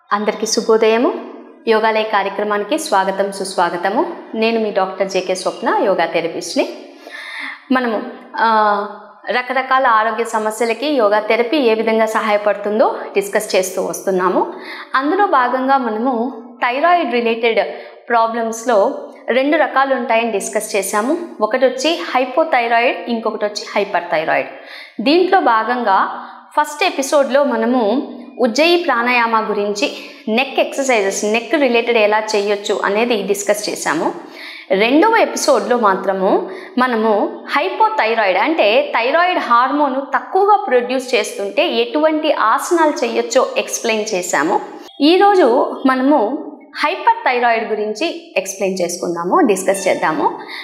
అందరికీ శుభోదయము యోగాలయ కార్యక్రమానికి స్వాగతం సుస్వాగతము నేను మీ డాక్టర్ జేకే స్వప్న యోగా థెరపిస్ట్ని మనము ఆ, రకరకాల ఆరోగ్య సమస్యలకి యోగా థెరపీ ఏ విధంగా సహాయపడుతుందో డిస్కస్ చేస్తూ వస్తున్నాము అందులో భాగంగా మనము థైరాయిడ్ రిలేటెడ్ ప్రాబ్లమ్స్లో రెండు రకాలు ఉంటాయని డిస్కస్ చేశాము ఒకటి వచ్చి హైపోథైరాయిడ్ ఇంకొకటి వచ్చి హైపర్ థైరాయిడ్ దీంట్లో భాగంగా ఫస్ట్ ఎపిసోడ్లో మనము ఉజ్జయి ప్రాణాయామ గురించి నెక్ ఎక్సర్సైజెస్ నెక్ రిలేటెడ్ ఎలా చేయొచ్చు అనేది డిస్కస్ చేశాము రెండవ ఎపిసోడ్లో మాత్రము మనము హైపోథైరాయిడ్ అంటే థైరాయిడ్ హార్మోన్ తక్కువగా ప్రొడ్యూస్ చేస్తుంటే ఎటువంటి ఆసనాలు చేయొచ్చో ఎక్స్ప్లెయిన్ చేశాము ఈరోజు మనము హైపర్ థైరాయిడ్ గురించి ఎక్స్ప్లెయిన్ చేసుకుందాము డిస్కస్ చేద్దాము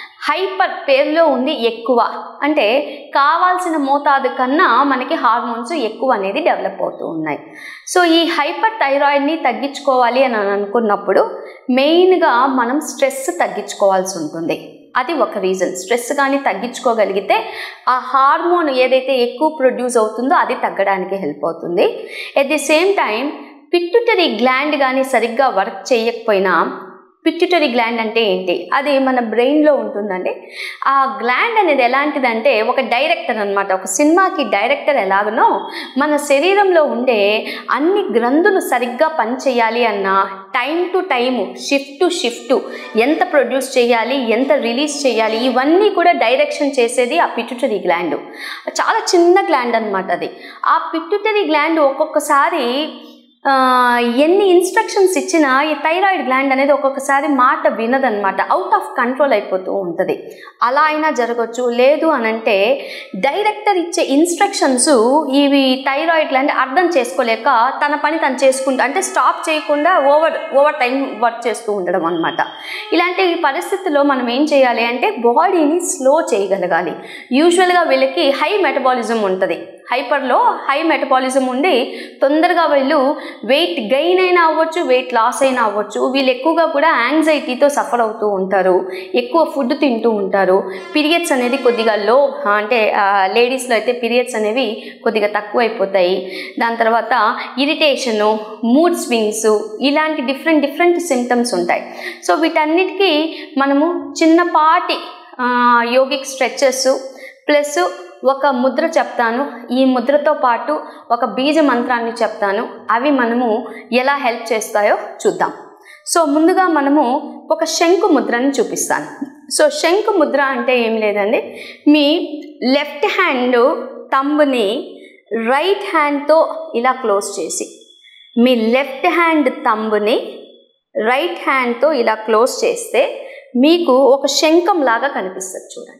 హైపర్ పేరులో ఉంది ఎక్కువ అంటే కావాల్సిన మోతాదు కన్నా మనకి హార్మోన్స్ ఎక్కువ అనేది డెవలప్ అవుతూ ఉన్నాయి సో ఈ హైపర్ థైరాయిడ్ని తగ్గించుకోవాలి అని అనుకున్నప్పుడు మెయిన్గా మనం స్ట్రెస్ తగ్గించుకోవాల్సి ఉంటుంది అది ఒక రీజన్ స్ట్రెస్ కానీ తగ్గించుకోగలిగితే ఆ హార్మోన్ ఏదైతే ఎక్కువ ప్రొడ్యూస్ అవుతుందో అది తగ్గడానికి హెల్ప్ అవుతుంది at the same time pituitary gland కానీ సరిగ్గా వర్క్ చేయకపోయినా పిట్యుటరీ గ్లాండ్ అంటే ఏంటి అది మన బ్రెయిన్లో ఉంటుందండి ఆ గ్లాండ్ అనేది ఎలాంటిదంటే ఒక డైరెక్టర్ అనమాట ఒక సినిమాకి డైరెక్టర్ ఎలాగనో మన శరీరంలో ఉండే అన్ని గ్రంథులు సరిగ్గా పనిచేయాలి అన్న time to time shift to shift ఎంత ప్రొడ్యూస్ చేయాలి ఎంత రిలీజ్ చేయాలి ఇవన్నీ కూడా డైరెక్షన్ చేసేది ఆ పిట్యుటరీ గ్లాండ్ చాలా చిన్న గ్లాండ్ అనమాట అది ఆ పిట్యుటరీ గ్లాండ్ ఒక్కొక్కసారి ఆ, ఎన్ని ఇన్స్ట్రక్షన్స్ ఇచ్చినా ఈ థైరాయిడ్ గ్లాండ్ అనేది ఒక్కొక్కసారి మాట వినదనమాట అవుట్ ఆఫ్ కంట్రోల్ అయిపోతూ ఉంటుంది అలా అయినా జరగచ్చు లేదు అని అంటే డైరెక్టర్ ఇచ్చే ఇన్స్ట్రక్షన్స్ ఇవి థైరాయిడ్ గ్లాండ్ అర్థం చేసుకోలేక తన పని తను చేసుకుంటా అంటే స్టాప్ చేయకుండా ఓవర్ ఓవర్ టైం వర్క్ చేస్తూ ఉండడం అనమాట ఇలాంటి పరిస్థితుల్లో మనం ఏం చేయాలి అంటే బాడీని స్లో చేయగలగాలి యూజువల్గా వీళ్ళకి హై మెటబాలిజం ఉంటుంది హైపర్లో హై మెటబాలిజం ఉండి తొందరగా వీళ్ళు వెయిట్ గెయిన్ అయినా అవ్వచ్చు వెయిట్ లాస్ అయినా అవ్వచ్చు వీళ్ళు ఎక్కువగా కూడా యాంగ్జైటీతో సఫర్ అవుతూ ఉంటారు ఎక్కువ ఫుడ్ తింటూ ఉంటారు పీరియడ్స్ అనేది కొద్దిగా లో అంటే లేడీస్లో అయితే పీరియడ్స్ అనేవి కొద్దిగా తక్కువ అయిపోతాయి దాని తర్వాత ఇరిటేషను మూడ్ స్వింగ్స్ ఇలాంటి డిఫరెంట్ డిఫరెంట్ సిమ్టమ్స్ ఉంటాయి సో వీటన్నిటికీ మనము చిన్నపాటి యోగిక్ స్ట్రెచెస్ ప్లస్ ఒక ముద్ర చెప్తాను ఈ ముద్రతో పాటు ఒక బీజ మంత్రాన్ని చెప్తాను అవి మనము ఎలా హెల్ప్ చేస్తాయో చూద్దాం సో ముందుగా మనము ఒక శంకు ముద్రని చూపిస్తాను సో శంకు ముద్ర అంటే ఏం లేదండి మీ లెఫ్ట్ హ్యాండ్ తంబుని రైట్ హ్యాండ్తో ఇలా క్లోజ్ చేసి మీ లెఫ్ట్ హ్యాండ్ తంబుని రైట్ హ్యాండ్తో ఇలా క్లోజ్ చేస్తే మీకు ఒక శంఖం లాగా కనిపిస్తుంది చూడండి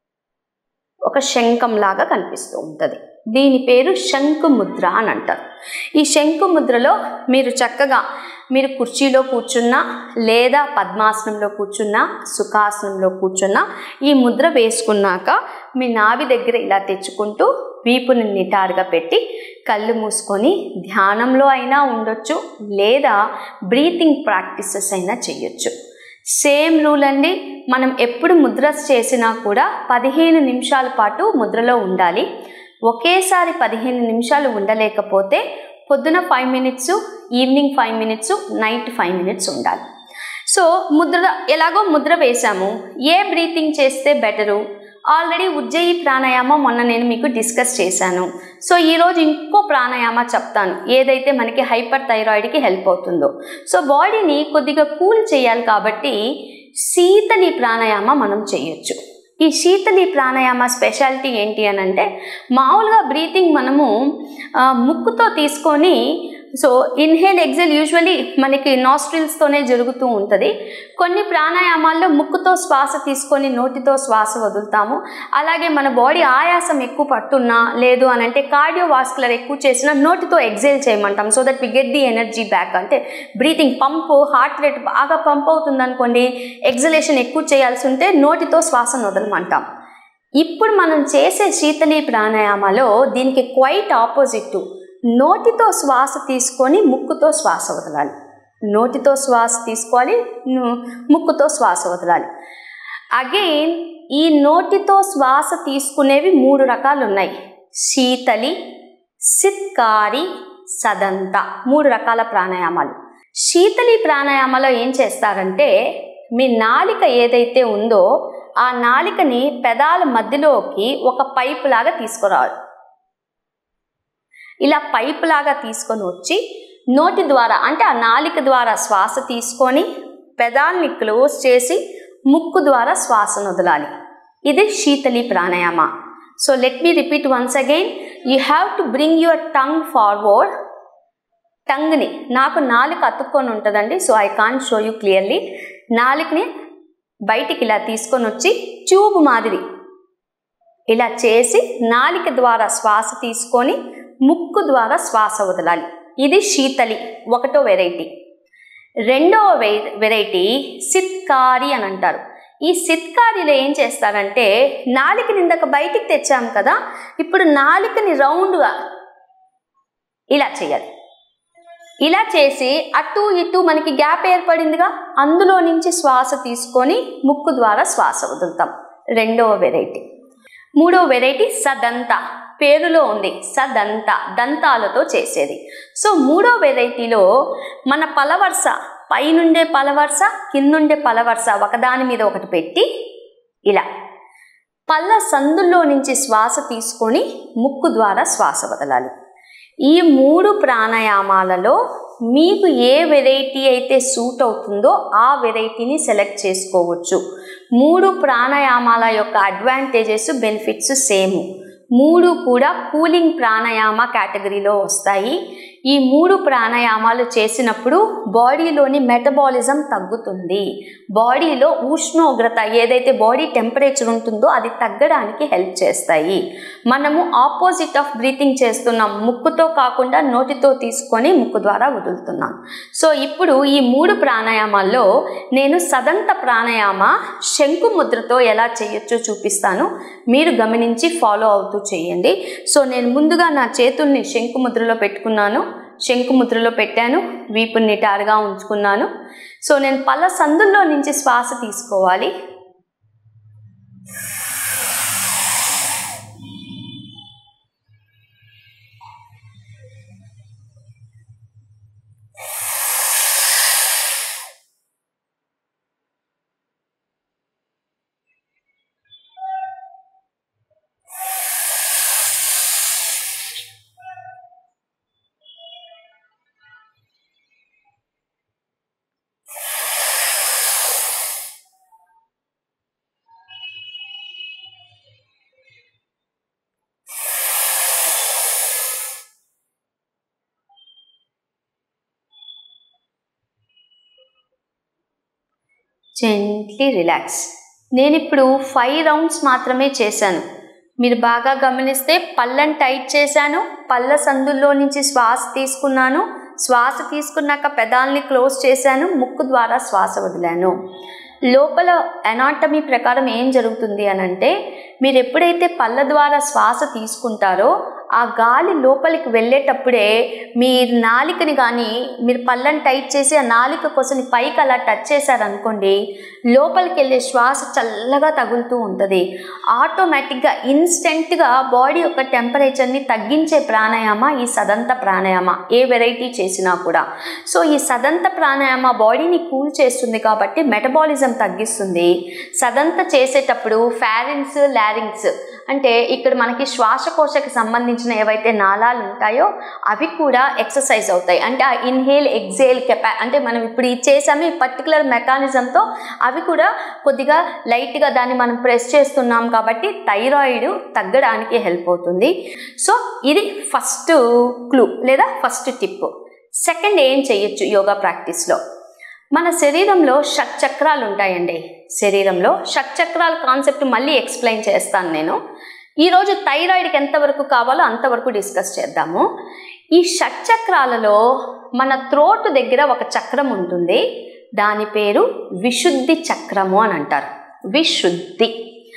ఒక శంఖం లాగా కనిపిస్తూ ఉంటుంది దీని పేరు శంకు ముద్ర అని అంటారు ఈ శంకు ముద్రలో మీరు చక్కగా మీరు కుర్చీలో కూర్చున్నా లేదా పద్మాసనంలో కూర్చున్నా సుఖాసనంలో కూర్చున్నా ఈ ముద్ర వేసుకున్నాక మీ నాభి దగ్గర ఇలా తెచ్చుకుంటూ వీపుని నిటారుగా పెట్టి కళ్ళు మూసుకొని ధ్యానంలో అయినా ఉండొచ్చు లేదా బ్రీతింగ్ ప్రాక్టీసెస్ అయినా చేయొచ్చు సేమ్ రూల్ అండి మనం ఎప్పుడు ముద్ర చేసినా కూడా పదిహేను నిమిషాల పాటు ముద్రలో ఉండాలి ఒకేసారి పదిహేను నిమిషాలు ఉండలేకపోతే పొద్దున five minutes evening five minutes night five minutes ఉండాలి సో ముద్ర ఎలాగో ముద్ర వేశాము ఏ బ్రీతింగ్ చేస్తే బెటరు ఆల్రెడీ ఉజ్జయి ప్రాణాయామ మొన్న నేను మీకు డిస్కస్ చేశాను సో ఈరోజు ఇంకో ప్రాణాయామ చెప్తాను ఏదైతే మనకి హైపర్ థైరాయిడ్కి హెల్ప్ అవుతుందో సో బాడీని కొద్దిగా కూల్ చేయాలి కాబట్టి శీతలి ప్రాణాయామ మనం చేయొచ్చు ఈ శీతలి ప్రాణాయామ స్పెషాలిటీ ఏంటి అని అంటే మామూలుగా బ్రీతింగ్ మనము ఆ, ముక్కుతో తీసుకొని సో ఇన్హేల్ ఎగ్జేల్ యూజువలీ మనకి నాస్ట్రిల్స్తోనే జరుగుతూ ఉంటుంది కొన్ని ప్రాణాయామాల్లో ముక్కుతో శ్వాస తీసుకొని నోటితో శ్వాస వదులుతాము అలాగే మన బాడీ ఆయాసం ఎక్కువ పట్టున్నా లేదు అని అంటే కార్డియోవాస్కులర్ ఎక్కువ చేసినా నోటితో ఎగ్జేల్ చేయమంటాం so that we get the energy back అంటే బ్రీతింగ్ పంపు హార్ట్ రేట్ బాగా పంప్ అవుతుంది అనుకోండి ఎగ్జలేషన్ ఎక్కువ చేయాల్సి ఉంటే నోటితో శ్వాసను వదలమంటాం ఇప్పుడు మనం చేసే శీతలి ప్రాణాయామాలో దీనికి క్వైట్ ఆపోజిట్ నోటితో శ్వాస తీసుకొని ముక్కుతో శ్వాస వదలాలి నోటితో శ్వాస తీసుకోవాలి ను- ముక్కుతో శ్వాస వదలాలి అగైన్ ఈ నోటితో శ్వాస తీసుకునేవి మూడు రకాలు ఉన్నాయి శీతలి సిత్కారి సదంత మూడు రకాల ప్రాణాయామాలు శీతలి ప్రాణాయామాలో ఏం చేస్తారంటే మీ నాలిక ఏదైతే ఉందో ఆ నాలికని పెదాల మధ్యలోకి ఒక పైపు లాగా తీసుకురావాలి ఇలా పైపు లాగా తీసుకొని వచ్చి నోటి ద్వారా అంటే ఆ నాలిక ద్వారా శ్వాస తీసుకొని పెదాల్ని క్లోజ్ చేసి ముక్కు ద్వారా శ్వాసను వదలాలి ఇది Sheetali pranayama so let me repeat once again you have to bring your tongue forward టంగ్ని నాకు నాలుక అతుక్కొని ఉంటుందండి so I can show you clearly నాలుకని బయటికి ఇలా తీసుకొని వచ్చి ట్యూబ్ మాదిరి ఇలా చేసి నాలిక ద్వారా శ్వాస తీసుకొని ముక్కు ద్వారా శ్వాస వదలాలి ఇది శీతలి ఒకటో వెరైటీ రెండవ వె వెరైటీ సిత్కారి అని అంటారు ఈ సిత్కారిలో ఏం చేస్తారంటే నాలికని ఇందాక బయటికి తెచ్చాం కదా ఇప్పుడు నాలికని రౌండ్గా ఇలా చేయాలి ఇలా చేసి అటు ఇటు మనకి గ్యాప్ ఏర్పడిందిగా అందులో నుంచి శ్వాస తీసుకొని ముక్కు ద్వారా శ్వాస వదులుతాం రెండవ వెరైటీ మూడవ వెరైటీ సదంత పేరులో ఉంది సదంత దంతాలతో చేసేది సో మూడో వెరైటీలో మన పలవరుస పైనుండే పలవరుస కిందుండే పలవరుస ఒకదాని మీద ఒకటి పెట్టి ఇలా పళ్ళ సందుల్లో నుంచి శ్వాస తీసుకొని ముక్కు ద్వారా శ్వాస వదలాలి ఈ మూడు ప్రాణాయామాలలో మీకు ఏ వెరైటీ అయితే సూట్ అవుతుందో ఆ వెరైటీని సెలెక్ట్ చేసుకోవచ్చు మూడు ప్రాణాయామాల యొక్క అడ్వాంటేజెస్ బెనిఫిట్స్ సేమ్ మూడు కూడా కూలింగ్ ప్రాణాయామ కేటగిరీలో వస్తాయి ఈ మూడు ప్రాణాయామాలు చేసినప్పుడు బాడీలోని మెటబాలిజం తగ్గుతుంది బాడీలో ఉష్ణోగ్రత ఏదైతే బాడీ టెంపరేచర్ ఉంటుందో అది తగ్గడానికి హెల్ప్ చేస్తాయి మనము ఆపోజిట్ ఆఫ్ బ్రీతింగ్ చేస్తున్నాం ముక్కుతో కాకుండా నోటితో తీసుకొని ముక్కు ద్వారా వదులుతున్నాం సో ఇప్పుడు ఈ మూడు ప్రాణాయామాల్లో నేను సదంత ప్రాణాయామ శంకు ముద్రతో ఎలా చేయొచ్చో చూపిస్తాను మీరు గమనించి ఫాలో అవుతూ చేయండి సో నేను ముందుగా నా చేతుల్ని శంకు ముద్రలో పెట్టుకున్నాను శంకు ముద్రలో పెట్టాను వీపుని నిటారుగా ఉంచుకున్నాను సో నేను పళ్ళ సందుల్లో నుంచి శ్వాస తీసుకోవాలి జెంట్లీ రిలాక్స్ నేను ఇప్పుడు ఫైవ్ రౌండ్స్ మాత్రమే చేశాను మీరు బాగా గమనిస్తే పళ్ళని టైట్ చేశాను పళ్ళ సందుల్లో నుంచి శ్వాస తీసుకున్నాను శ్వాస తీసుకున్నాక పెదాల్ని క్లోజ్ చేశాను ముక్కు ద్వారా శ్వాస వదిలాను లోపల ఎనాటమీ ప్రకారం ఏం జరుగుతుంది అని అంటే మీరు ఎప్పుడైతే పళ్ళ ద్వారా శ్వాస తీసుకుంటారో ఆ గాలి లోపలికి వెళ్ళేటప్పుడే మీ నాలికని కానీ మీరు పళ్ళని టైట్ చేసి ఆ నాలిక కోసం పైకి అలా టచ్ చేశారనుకోండి లోపలికి వెళ్ళే శ్వాస చల్లగా తగులుతూ ఉంటుంది ఆటోమేటిక్గా ఇన్స్టెంట్గా బాడీ యొక్క టెంపరేచర్ని తగ్గించే ప్రాణాయామ ఈ సదంత ప్రాణాయామ ఏ వెరైటీ చేసినా కూడా సో ఈ సదంత ప్రాణాయామ బాడీని కూల్ చేస్తుంది కాబట్టి మెటబాలిజం తగ్గిస్తుంది సదంత చేసేటప్పుడు ఫ్యారిన్స్ లారింగ్స్ అంటే ఇక్కడ మనకి శ్వాసకోశకి సంబంధించిన ఏవైతే నాళాలు ఉంటాయో అవి కూడా ఎక్సర్సైజ్ అవుతాయి అంటే ఆ ఇన్హేల్ ఎగ్జేల్ కెపా అంటే మనం ఇప్పుడు ఇది చేసాము ఈ పర్టికులర్ మెకానిజంతో అవి కూడా కొద్దిగా లైట్గా దాన్ని మనం ప్రెస్ చేస్తున్నాం కాబట్టి థైరాయిడ్ తగ్గడానికి హెల్ప్ అవుతుంది సో ఇది ఫస్ట్ క్లూ లేదా ఫస్ట్ టిప్ సెకండ్ ఏం చేయొచ్చు యోగా ప్రాక్టీస్లో మన శరీరంలో షట్చక్రాలు ఉంటాయండి శరీరంలో షట్చక్రాల కాన్సెప్ట్ మళ్ళీ ఎక్స్ప్లెయిన్ చేస్తాను నేను ఈరోజు థైరాయిడ్కి ఎంతవరకు కావాలో అంతవరకు డిస్కస్ చేద్దాము ఈ షట్చక్రాలలో మన త్రోట్ దగ్గర ఒక చక్రం ఉంటుంది దాని పేరు విశుద్ధి చక్రము అని అంటారు విశుద్ధి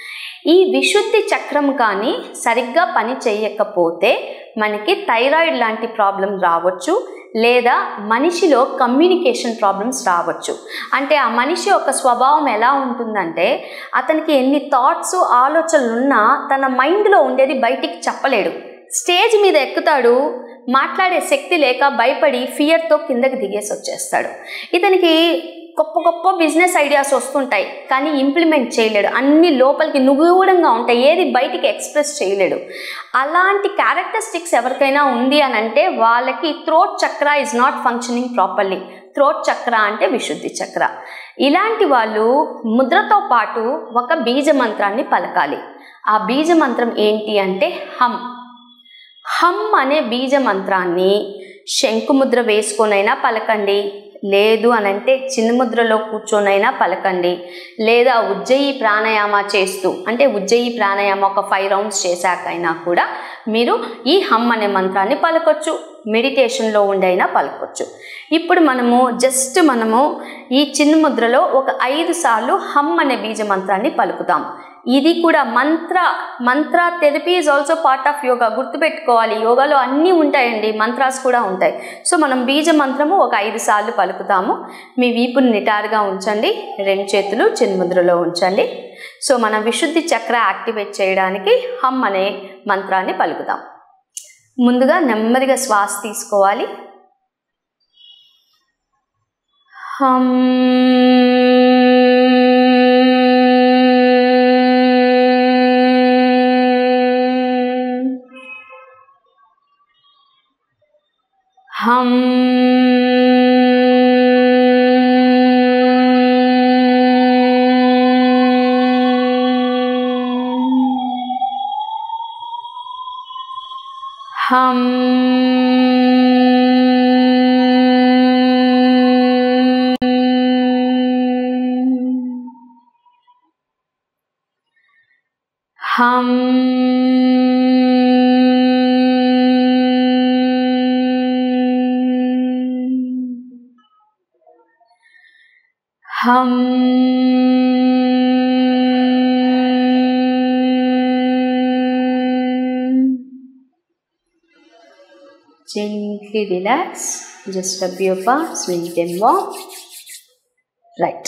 ఈ విశుద్ధి చక్రం కానీ సరిగ్గా పని చేయకపోతే మనకి థైరాయిడ్ లాంటి ప్రాబ్లం రావచ్చు లేదా మనిషిలో కమ్యూనికేషన్ ప్రాబ్లమ్స్ రావచ్చు అంటే ఆ మనిషి యొక్క స్వభావం ఎలా ఉంటుందంటే అతనికి ఎన్ని థాట్స్ ఆలోచనలు ఉన్నా తన మైండ్లో ఉండేది బయటికి చెప్పలేడు స్టేజ్ మీద ఎక్కుతాడు మాట్లాడే శక్తి లేక భయపడి ఫియర్తో కిందకి దిగేసి వచ్చేస్తాడు ఇతనికి గొప్ప గొప్ప బిజినెస్ ఐడియాస్ వస్తుంటాయి కానీ ఇంప్లిమెంట్ చేయలేడు అన్ని లోపలికి నుగూఢంగా ఉంటాయి ఏది బయటికి ఎక్స్ప్రెస్ చేయలేడు అలాంటి క్యారెక్టరిస్టిక్స్ ఎవరికైనా ఉంది అని అంటే వాళ్ళకి throat chakra is not functioning properly throat chakra అంటే విశుద్ధి చక్ర ఇలాంటి వాళ్ళు ముద్రతో పాటు ఒక బీజ మంత్రాన్ని పలకాలి ఆ బీజ మంత్రం ఏంటి అంటే హమ్ హమ్ అనే బీజ మంత్రాన్ని శంకుముద్ర వేసుకొనైనా పలకండి లేదు అనంటే చిన్న ముద్రలో కూర్చొనైనా పలకండి లేదా ఉజ్జయి ప్రాణాయామ చేస్తూ అంటే ఉజ్జయి ప్రాణాయామ ఒక ఫైవ్ రౌండ్స్ చేశాకైనా కూడా మీరు ఈ హమ్ అనే మంత్రాన్ని పలకొచ్చు మెడిటేషన్లో ఉండైనా పలకొచ్చు ఇప్పుడు మనము జస్ట్ మనము ఈ చిన్న ముద్రలో ఒక ఐదు సార్లు హమ్ అనే బీజ మంత్రాన్ని పలుకుతాం ఇది కూడా mantra mantra therapy is also part of yoga గుర్తుపెట్టుకోవాలి యోగాలో అన్నీ ఉంటాయండి మంత్రాస్ కూడా ఉంటాయి సో మనం బీజ మంత్రము ఒక ఐదు సార్లు పలుకుతాము మీ వీపుని నిటారుగా ఉంచండి రెండు చేతులు చిన్ముద్రలో ఉంచండి సో మన విశుద్ధి చక్ర యాక్టివేట్ చేయడానికి హమ్ అనే మంత్రాన్ని పలుకుతాం ముందుగా నెమ్మదిగా శ్వాస తీసుకోవాలి హమ్ హమ్ హమ్ హమ్ హమ్ Gently relax. Just rub your palm, swing them warm. Right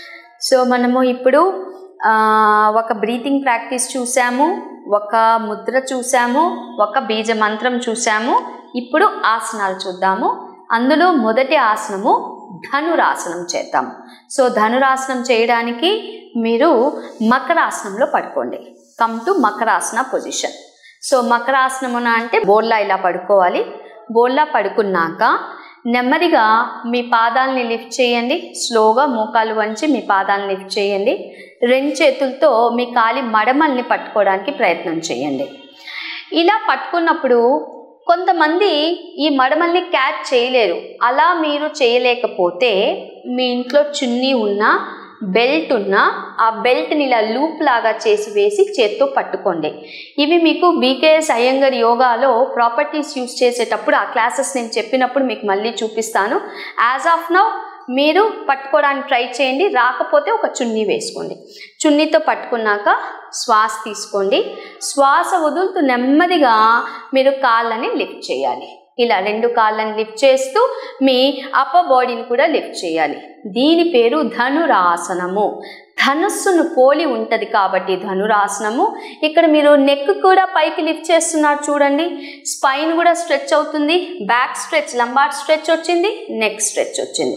so మనము ఇప్పుడు ఆ, ఒక బ్రీతింగ్ ప్రాక్టీస్ చూసాము ఒక ముద్ర చూసాము ఒక బీజ మంత్రం చూసాము ఇప్పుడు ఆసనాలు చూద్దాము అందులో మొదటి ఆసనము ధనురాసనం చేద్దాం సో ధనురాసనం చేయడానికి మీరు మకరాసనంలో పడుకోండి come to makarasana position so మకరాసనమున అంటే బోర్లా ఇలా పడుకోవాలి బోర్లా పడుకున్నాక నెమ్మదిగా మీ పాదాలని లిఫ్ట్ చేయండి స్లోగా మోకాలు వంచి మీ పాదాలను లిఫ్ట్ చేయండి రెండు చేతులతో మీ కాలి మడమల్ని పట్టుకోవడానికి ప్రయత్నం చేయండి ఇలా పట్టుకున్నప్పుడు కొంతమంది ఈ మడమల్ని క్యాచ్ చేయలేరు అలా మీరు చేయలేకపోతే మీ ఇంట్లో చున్నీ ఉన్నా బెల్ట్ ఉన్నా ఆ బెల్ట్ని ఇలా లూప్ లాగా చేసి వేసి చేత్తో పట్టుకోండి ఇవి మీకు బీకేఎస్ అయ్యంగర్ యోగాలో ప్రాపర్టీస్ యూస్ చేసేటప్పుడు ఆ క్లాసెస్ నేను చెప్పినప్పుడు మీకు మళ్ళీ చూపిస్తాను యాజ్ ఆఫ్ నౌ మీరు పట్టుకోవడానికి ట్రై చేయండి రాకపోతే ఒక చున్నీ వేసుకోండి చున్నీతో పట్టుకున్నాక శ్వాస తీసుకోండి శ్వాస వదులుతూ నెమ్మదిగా మీరు కాళ్ళని లిఫ్ట్ చేయాలి ఇలా రెండు కాళ్ళని లిఫ్ట్ చేస్తూ మీ అప్పర్ బాడీని కూడా లిఫ్ట్ చేయాలి దీని పేరు ధనురాసనము ధనుస్సును పోలి ఉంటుంది కాబట్టి ధనురాసనము ఇక్కడ మీరు నెక్ కూడా పైకి లిఫ్ట్ చేస్తున్నారు చూడండి స్పైన్ కూడా స్ట్రెచ్ అవుతుంది బ్యాక్ స్ట్రెచ్ లంబార్ స్ట్రెచ్ వచ్చింది నెక్ స్ట్రెచ్ వచ్చింది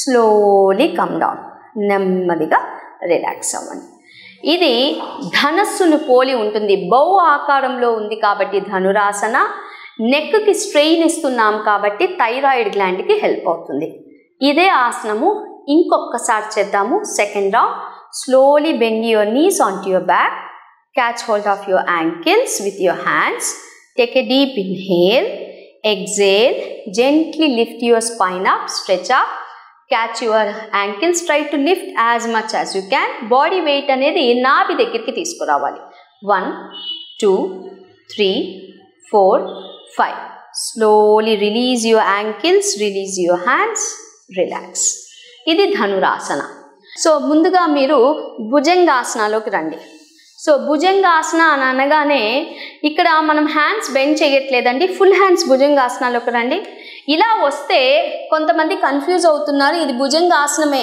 స్లోలీ కమ్ డౌన్ నెమ్మదిగా రిలాక్స్ అవ్వండి ఇది ధనస్సును పోలి ఉంటుంది బౌ ఆకారంలో ఉంది కాబట్టి ధనురాసన నెక్కి స్ట్రెయిన్ ఇస్తున్నాం కాబట్టి థైరాయిడ్ గ్లాండ్కి హెల్ప్ అవుతుంది ఇదే ఆసనము ఇంకొకసారి చేద్దాము second round slowly bend your knees on to your back catch hold of your ankles with your hands take a deep inhale exhale gently lift your spine up stretch up catch your ankles try to lift as much as you can body weight అనేది నాభి దగ్గరికి తీసుకురావాలి one two three four five slowly release your ankles release your hands relax ఇది dhanurasana so ముందుగా మీరు భుజంగాసనాలోకి రండి so Bhujangasana అని అనగానే ఇక్కడ మనం హ్యాండ్స్ బెండ్ చేయట్లేదండి ఫుల్ హ్యాండ్స్ భుజంగాసనాలోకి రండి ఇలా వస్తే కొంతమంది కన్ఫ్యూజ్ అవుతున్నారు ఇది భుజంగాసనమే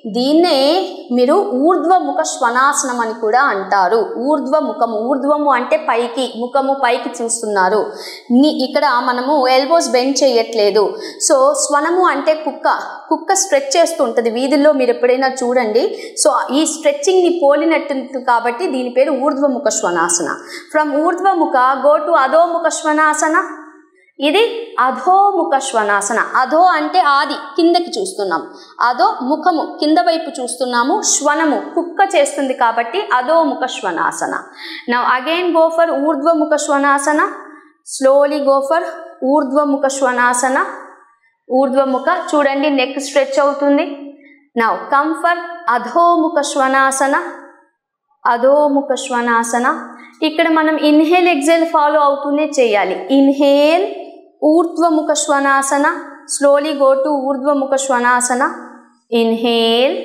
దీన్నే మీరు ఊర్ధ్వముఖ శ్వనాసనం అని కూడా అంటారు ఊర్ధ్వముఖము ఊర్ధ్వము అంటే పైకి ముఖము పైకి చూస్తున్నారు ని ఇక్కడ మనము ఎల్బోస్ బెండ్ చేయట్లేదు సో స్వనము అంటే కుక్క కుక్క స్ట్రెచ్ చేస్తూ ఉంటుంది వీధుల్లో మీరు ఎప్పుడైనా చూడండి సో ఈ స్ట్రెచ్చింగ్ని పోలినట్టు కాబట్టి దీని పేరు urdhva mukha shvanasana from urdhva mukha go to adho mukha shvanasana ఇది అధోముఖ శ్వనాసన అధో అంటే ఆది కిందకి చూస్తున్నాం అధో ముఖము కింద వైపు చూస్తున్నాము శ్వనము కుక్క చేస్తుంది కాబట్టి అధోముఖ శ్వనాసన నా again go for urdhva mukha shvanasana slowly go for urdhva mukha shvanasana urdhva mukha చూడండి నెక్ స్ట్రెచ్ అవుతుంది నా కమ్ ఫర్ అధోముఖ శ్వనాసన అధోముఖ శ్వనాసన ఇక్కడ మనం ఇన్హేల్ ఎగ్జేల్ ఫాలో అవుతూనే చేయాలి inhale urdhva mukha shvanasana slowly go to urdhva mukha shvanasana inhale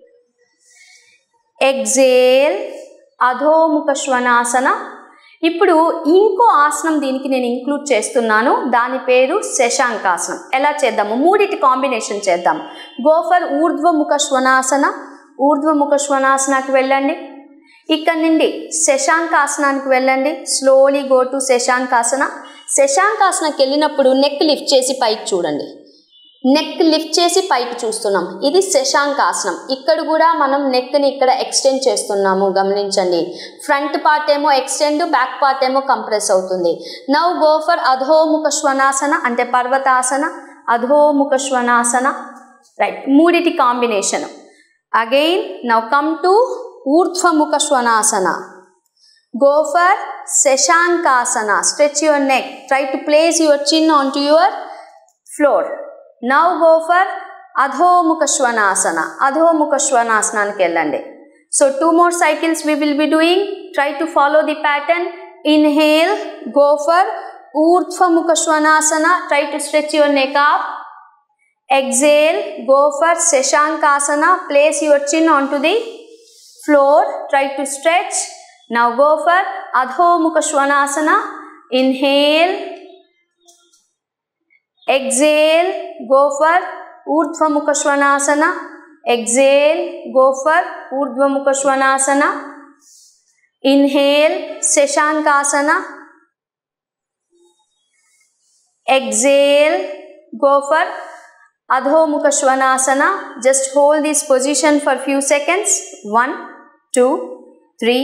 exhale adho mukha shvanasana ఇప్పుడు ఇంకో ఆసనం దీనికి నేను ఇంక్లూడ్ చేస్తున్నాను దాని పేరు శశాంకాసనం ఎలా చేద్దాము మూడిటి కాంబినేషన్ చేద్దాం గోఫర్ ఊర్ధ్వముఖ శ్వనాసన ఊర్ధ్వముఖ శ్వనాసనకి వెళ్ళండి ఇక్కడ నుండి శశాంకాసనానికి వెళ్ళండి స్లోలీ గో టు శశాంకాసన శశాంకాసనకి వెళ్ళినప్పుడు నెక్ లిఫ్ట్ చేసి పైకి చూడండి నెక్ లిఫ్ట్ చేసి పైకి చూస్తున్నాం ఇది శశాంకాసనం ఇక్కడ కూడా మనం నెక్ని ఇక్కడ ఎక్స్టెండ్ చేస్తున్నాము గమనించండి ఫ్రంట్ పార్ట్ ఏమో ఎక్స్టెండ్ బ్యాక్ పార్ట్ ఏమో కంప్రెస్ అవుతుంది now go for adho mukha shvanasana అంటే పర్వతాసన అధోముఖ శ్వనాసన రైట్ మూడిటి combination again now come to urdhva mukha shvanasana go for shashankasana stretch your neck try to place your chin on to your floor now go for adho mukha shvanasana adho mukha శ్వనాసనానికి వెళ్ళండి so two more cycles we will be doing try to follow the pattern inhale go for urdhva mukha shvanasana try to stretch your neck up exhale go for shashankasana place your chin onto the floor try to stretch now go for adhomukha shvanasana inhale exhale go for urdhvamukha shvanasana exhale go for urdhvamukha shvanasana inhale shashankasana exhale go for adhomukha shvanasana just hold this position for few seconds 1 2 3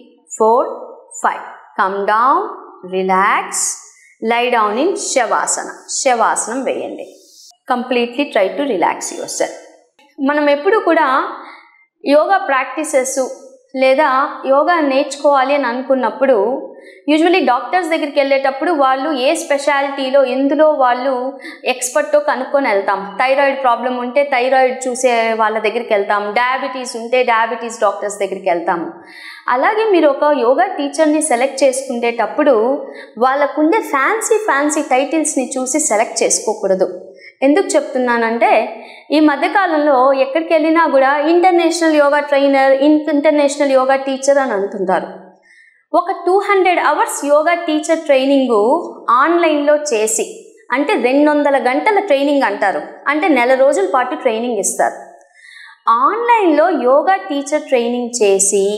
4 5 come down relax lie down in shavasana shavasana వేయండి completely try to relax yourself మనం ఎప్పుడు కూడా yoga practices లేదా యోగా నేర్చుకోవాలి అని అనుకున్నప్పుడు usually doctors దగ్గరికి వెళ్ళేటప్పుడు వాళ్ళు ఏ స్పెషాలిటీలో ఎందులో వాళ్ళు ఎక్స్పర్టో కనుక్కొని వెళ్తాం థైరాయిడ్ ప్రాబ్లం ఉంటే థైరాయిడ్ చూసే వాళ్ళ దగ్గరికి వెళ్తాం డయాబెటీస్ ఉంటే డయాబెటీస్ డాక్టర్స్ దగ్గరికి వెళ్తాము అలాగే మీరు ఒక యోగా టీచర్ని సెలెక్ట్ చేసుకునేటప్పుడు వాళ్ళకుండే ఫ్యాన్సీ ఫ్యాన్సీ టైటిల్స్ని చూసి సెలెక్ట్ చేసుకోకూడదు ఎందుకు చెప్తున్నానంటే ఈ మధ్యకాలంలో ఎక్కడికి వెళ్ళినా కూడా international yoga trainer international yoga teacher అని అంటుంటారు ఒక two hundred hours yoga teacher training ఆన్లైన్లో చేసి అంటే రెండు వందల గంటల ట్రైనింగ్ అంటారు అంటే నెల రోజుల పాటు ట్రైనింగ్ ఇస్తారు ఆన్లైన్లో యోగా టీచర్ ట్రైనింగ్ చేసి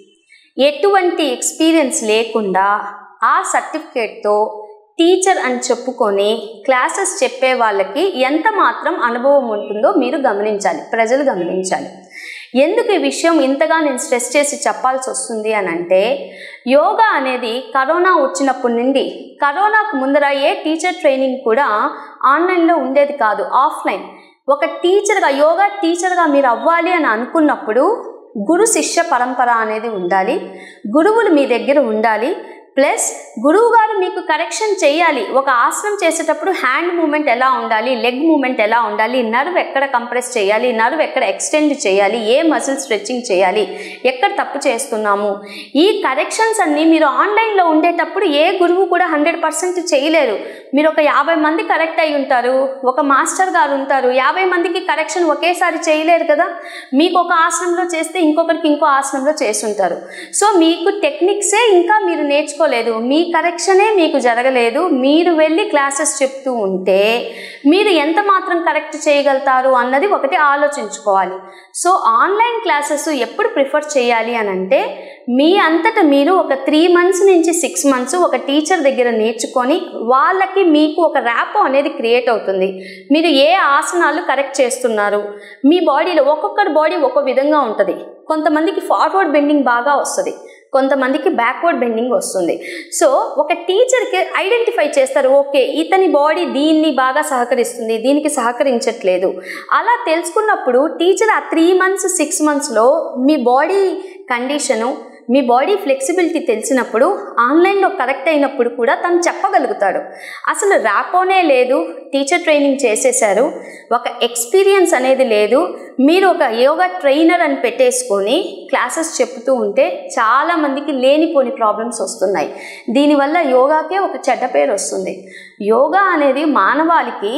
ఎటువంటి ఎక్స్పీరియన్స్ లేకుండా ఆ సర్టిఫికేట్తో టీచర్ అని చెప్పుకొని క్లాసెస్ చెప్పే వాళ్ళకి ఎంత మాత్రం అనుభవం ఉంటుందో మీరు గమనించాలి ప్రజలు గమనించాలి ఎందుకు ఈ విషయం ఇంతగా నేను స్ట్రెస్ చేసి చెప్పాల్సి వస్తుంది అని అంటే యోగా అనేది కరోనా వచ్చినప్పటి నుండి కరోనాకు ముందర ఏ టీచర్ ట్రైనింగ్ కూడా ఆన్లైన్లో ఉండేది కాదు ఆఫ్లైన్ ఒక టీచర్గా యోగా టీచర్గా మీరు అవ్వాలి అని అనుకున్నప్పుడు గురు శిష్య పరంపర అనేది ఉండాలి గురువులు మీ దగ్గర ఉండాలి ప్లస్ గురువు గారు మీకు కరెక్షన్ చేయాలి ఒక ఆసనం చేసేటప్పుడు హ్యాండ్ మూమెంట్ ఎలా ఉండాలి లెగ్ మూమెంట్ ఎలా ఉండాలి నర్వ్ ఎక్కడ కంప్రెస్ చేయాలి నర్వ్ ఎక్కడ ఎక్స్టెండ్ చేయాలి ఏ మసిల్ స్ట్రెచ్చింగ్ చేయాలి ఎక్కడ తప్పు చేస్తున్నాము ఈ కరెక్షన్స్ అన్నీ మీరు ఆన్లైన్లో ఉండేటప్పుడు ఏ గురువు కూడా హండ్రెడ్ పర్సెంట్ చేయలేరు మీరు ఒక యాభై మంది కరెక్ట్ అయి ఉంటారు ఒక మాస్టర్ గారు ఉంటారు యాభై మందికి కరెక్షన్ ఒకేసారి చేయలేరు కదా మీకు ఒక ఆసనంలో చేస్తే ఇంకొకరికి ఇంకో ఆసనంలో చేస్తుంటారు సో మీకు టెక్నిక్సే ఇంకా మీరు నేర్చుకో నేర్చుకోలేదు మీ కరెక్షనే మీకు జరగలేదు మీరు వెళ్ళి క్లాసెస్ చెప్తూ ఉంటే మీరు ఎంత మాత్రం కరెక్ట్ చేయగలుగుతారు అన్నది ఒకటి ఆలోచించుకోవాలి సో ఆన్లైన్ క్లాసెస్ ఎప్పుడు ప్రిఫర్ చేయాలి అని అంటే మీ అంతటా మీరు ఒక త్రీ మంత్స్ నుంచి సిక్స్ మంత్స్ ఒక టీచర్ దగ్గర నేర్చుకొని వాళ్ళకి మీకు ఒక ర్యాప్ అనేది క్రియేట్ అవుతుంది మీరు ఏ ఆసనాలు కరెక్ట్ చేస్తున్నారు మీ బాడీలో ఒక్కొక్కరి బాడీ ఒక్కో విధంగా ఉంటుంది కొంతమందికి ఫార్వర్డ్ బెండింగ్ బాగా వస్తుంది కొంతమందికి బ్యాక్వర్డ్ బెండింగ్ వస్తుంది సో ఒక టీచర్కి ఐడెంటిఫై చేస్తారు ఓకే ఇతని బాడీ దీన్ని బాగా సహకరిస్తుంది దీనికి సహకరించట్లేదు అలా తెలుసుకున్నప్పుడు టీచర్ ఆ త్రీ మంత్స్ సిక్స్ మంత్స్లో మీ బాడీ కండిషను మీ బాడీ ఫ్లెక్సిబిలిటీ తెలిసినప్పుడు ఆన్లైన్లో కరెక్ట్ అయినప్పుడు కూడా తను చెప్పగలుగుతాడు అసలు ర్యాపోనే లేదు టీచర్ ట్రైనింగ్ చేసేసారు ఒక ఎక్స్పీరియన్స్ అనేది లేదు మీరు ఒక యోగా ట్రైనర్ అని పెట్టేసుకొని క్లాసెస్ చెప్తూ ఉంటే చాలామందికి లేనిపోని ప్రాబ్లమ్స్ వస్తున్నాయి దీనివల్ల యోగాకే ఒక చెడ్డ పేరు వస్తుంది యోగా అనేది మానవాళికి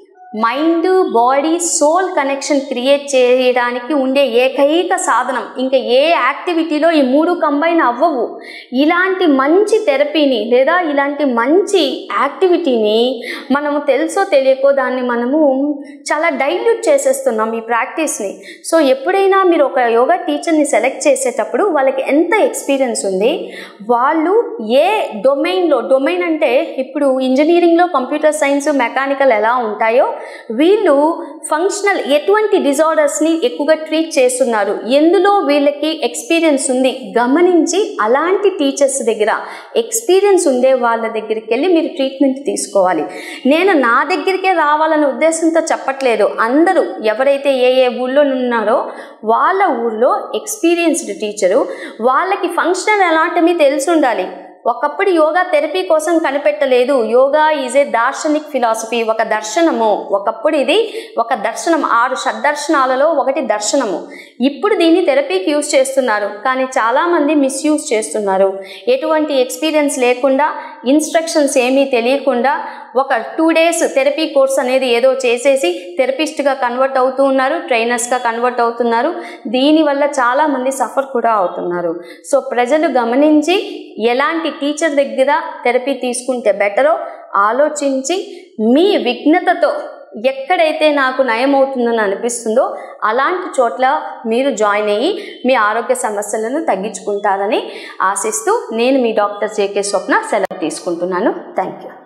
mind body soul connection create చేయడానికి ఉండే ఏకైక సాధనం ఇంకా ఏ యాక్టివిటీలో ఈ మూడు కంబైన్ అవ్వవు ఇలాంటి మంచి థెరపీని లేదా ఇలాంటి మంచి యాక్టివిటీని మనము తెలుసో తెలియకో దాన్ని మనము చాలా డైల్యూట్ చేసేస్తున్నాం ఈ ప్రాక్టీస్ని సో ఎప్పుడైనా మీరు ఒక యోగా టీచర్ని సెలెక్ట్ చేసేటప్పుడు వాళ్ళకి ఎంత ఎక్స్పీరియన్స్ ఉంది వాళ్ళు ఏ డొమైన్లో డొమైన్ అంటే ఇప్పుడు ఇంజనీరింగ్లో కంప్యూటర్ సైన్స్ మెకానికల్ ఎలా ఉంటాయో వీళ్ళు ఫంక్షనల్ ఎటువంటి డిజార్డర్స్ని ఎక్కువగా ట్రీట్ చేస్తున్నారు ఎందులో వీళ్ళకి ఎక్స్పీరియన్స్ ఉంది గమనించి అలాంటి టీచర్స్ దగ్గర ఎక్స్పీరియన్స్ ఉండే వాళ్ళ దగ్గరికి వెళ్ళి మీరు ట్రీట్మెంట్ తీసుకోవాలి నేను నా దగ్గరికే రావాలనే ఉద్దేశంతో చెప్పట్లేదు అందరూ ఎవరైతే ఏ ఏ ఊళ్ళో ఉన్నారో వాళ్ళ ఊళ్ళో ఎక్స్పీరియన్స్డ్ టీచరు వాళ్ళకి ఫంక్షనల్ ఎలాంటివి తెలిసి ఉండాలి ఒకప్పుడు యోగా థెరపీ కోసం కనిపెట్టలేదు యోగా ఈజ్ ఏ దార్శనిక్ ఫిలాసఫీ ఒక దర్శనము ఒకప్పుడు ఇది ఒక దర్శనం ఆరు షడ్దర్శనాలలో ఒకటి దర్శనము ఇప్పుడు దీన్ని థెరపీకి యూజ్ చేస్తున్నారు కానీ చాలామంది మిస్యూజ్ చేస్తున్నారు ఎటువంటి ఎక్స్పీరియన్స్ లేకుండా ఇన్స్ట్రక్షన్స్ ఏమీ తెలియకుండా ఒక టూ డేస్ థెరపీ కోర్స్ అనేది ఏదో చేసేసి థెరపిస్ట్గా కన్వర్ట్ అవుతూ ఉన్నారు ట్రైనర్స్గా కన్వర్ట్ అవుతున్నారు దీనివల్ల చాలామంది సఫర్ కూడా అవుతున్నారు సో ప్రజలు గమనించి ఎలాంటి టీచర్ దగ్గర థెరపీ తీసుకుంటే బెటరో ఆలోచించి మీ విఘ్నతతో ఎక్కడైతే నాకు నయం అవుతుందని అనిపిస్తుందో అలాంటి చోట్ల మీరు జాయిన్ అయ్యి మీ ఆరోగ్య సమస్యలను తగ్గించుకుంటారని ఆశిస్తూ నేను మీ డాక్టర్ జేకే స్వప్న సెలవు తీసుకుంటున్నాను థ్యాంక్ యూ